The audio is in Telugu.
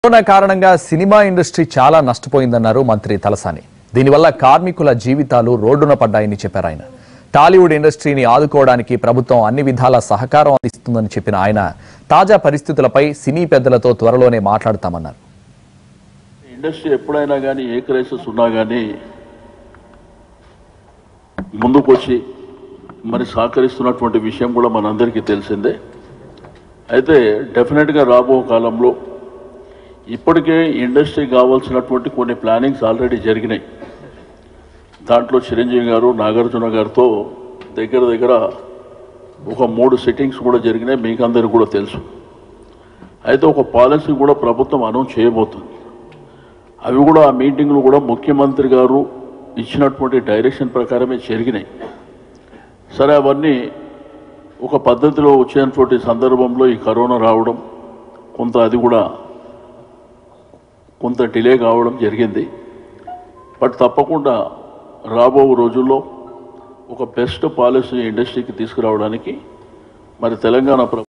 కరోనా కారణంగా సినిమా ఇండస్ట్రీ చాలా నష్టపోయిందన్నారు మంత్రి తలసాని దీనివల్ల కార్మికుల జీవితాలు రోడ్డున పడ్డాయని చెప్పారు ఆయన టాలీవుడ్ ఇండస్ట్రీని ఆదుకోవడానికి ప్రభుత్వం అన్ని విధాల సహకారం అందిస్తుందని చెప్పిన ఆయన తాజా పరిస్థితులపై సినీ పెద్దలతో త్వరలోనే మాట్లాడతామన్నారు ఇండస్ట్రీ ఎప్పుడైనా కానీ ఏ క్రైసిస్ ఉన్నా కానీ ముందుకొచ్చి మరి సహకరిస్తున్నటువంటి విషయం కూడా మనందరికీ తెలిసిందే అయితే డెఫినెట్గా రాబో కాలంలో ఇప్పటికే ఇండస్ట్రీ కావాల్సినటువంటి కొన్ని ప్లానింగ్స్ ఆల్రెడీ జరిగినాయి దాంట్లో చిరంజీవి గారు నాగార్జున గారితో దగ్గర దగ్గర ఒక మూడు సిట్టింగ్స్ కూడా జరిగినాయి మీకు అందరికీ కూడా తెలుసు అయితే ఒక పాలసీ కూడా ప్రభుత్వం అనౌన్స్ చేయబోతుంది అవి కూడా ఆ మీటింగ్లు కూడా ముఖ్యమంత్రి గారు ఇచ్చినటువంటి డైరెక్షన్ ప్రకారమే జరిగినాయి సరే అవన్నీ ఒక పద్ధతిలో వచ్చేటువంటి సందర్భంలో ఈ కరోనా రావడం కొంత అది కూడా కొంత డిలే కావడం జరిగింది బట్ తప్పకుండా రాబో రోజుల్లో ఒక బెస్ట్ పాలసీ ఇండస్ట్రీకి తీసుకురావడానికి మరి తెలంగాణ ప్రభుత్వం